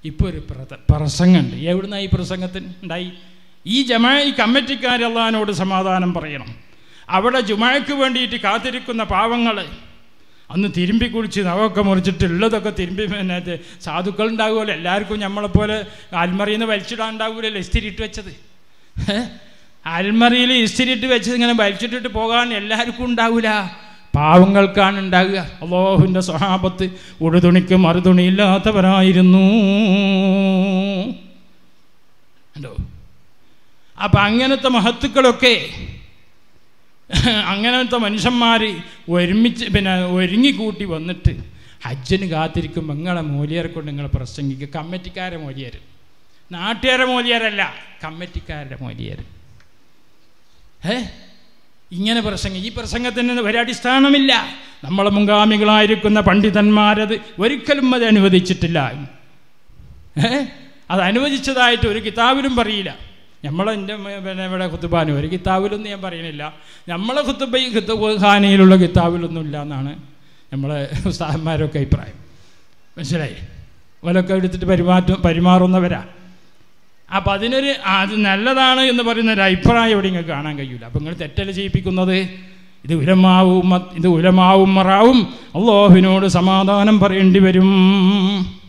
ഇപ്പോൾ ഒരു പ്രത- പ്രസംഗമുണ്ട് എവിടുന്ന ഈ പ്രസംഗത്തിന് ഉണ്ടായി ഈ ജമാ ഈ കമ്മിറ്റിക്കാർ അള്ളഹാനോട് സമാധാനം പറയണം അവിടെ ജുമായ്ക്ക് വേണ്ടിയിട്ട് കാത്തിരിക്കുന്ന പാവങ്ങൾ അന്ന് തിരുമ്പി കുളിച്ച് നഖമൊക്കെ മുറിച്ചിട്ട് ഉള്ളതൊക്കെ തിരുമ്പി പിന്നെ ഇത് സാധുക്കൾ ഉണ്ടാകുമല്ലോ എല്ലാവർക്കും നമ്മളെപ്പോലെ അൽമറിയിൽ നിന്ന് വലിച്ചിടാൻ ഉണ്ടാവില്ലല്ലോ ഇസ്തിരി ഇട്ട് വെച്ചത് ഏ? അൽമറിയിൽ ഇസ്തിരി ഇട്ട് വെച്ചത് ഇങ്ങനെ വലിച്ചിട്ടിട്ട് പോകാൻ എല്ലാവർക്കും ഉണ്ടാവില്ല പാവങ്ങൾക്കാണ് ഉണ്ടാകുക അള്ളാഹുവിൻ്റെ സ്വഹാബത്ത് ഉടുതുണിക്ക് മറുതുണിയില്ലാത്തവരായിരുന്നു ഉണ്ടോ അപ്പം അങ്ങനത്തെ മഹത്തുക്കളൊക്കെ അങ്ങനത്തെ മനുഷ്യന്മാർ ഒരുമിച്ച് പിന്നെ ഒരുങ്ങിക്കൂട്ടി വന്നിട്ട് ഹജ്ജിന് കാത്തിരിക്കും നിങ്ങളെ മൂലിയരെ കൊണ്ട് നിങ്ങൾ പ്രസംഗിക്കുക കമ്മിറ്റിക്കാരെ മൂലിയർ നാട്ടുകാരെ മൂലിയരല്ല കമ്മിറ്റിക്കാരുടെ മൂലിയർ ഏ ഇങ്ങനെ പ്രസംഗം ഈ പ്രസംഗത്തിന് ഒരടിസ്ഥാനമില്ല നമ്മളെ മുൻഗാമികളായിരിക്കുന്ന പണ്ഡിതന്മാരത് ഒരിക്കലും അത് അനുവദിച്ചിട്ടില്ല ഏ അത് അനുവദിച്ചതായിട്ട് ഒരു കിതാബിലും പറയില്ല നമ്മളെ എൻ്റെ പിന്നെ ഇവിടെ കുത്തുബാനും ഒരു കിതാബിലൊന്നും ഞാൻ പറയുന്നില്ല നമ്മളെ കുത്തുബ ഈ കുത്തുബാനയിലുള്ള കിതാബിലൊന്നും ഇല്ല എന്നാണ് നമ്മളെ ഉസ്താദന്മാരൊക്കെ അഭിപ്രായം മനസ്സിലായി ഓലൊക്കെ എടുത്തിട്ട് പെരുമാറ്റം പരിമാറുന്നവരാ അപ്പം അതിനൊരു അത് നല്ലതാണ് എന്ന് പറയുന്ന ഒരു അഭിപ്രായം ഇവിടെ നിങ്ങൾക്ക് കാണാൻ കഴിയില്ല അപ്പം നിങ്ങൾ തെറ്റല്ല ചെയ്യിപ്പിക്കുന്നത് ഇത് ഉലമാവും മ- ഇത് ഉലമാവും മറാവും അള്ളാഹുവിനോട് സമാധാനം പറയേണ്ടി വരും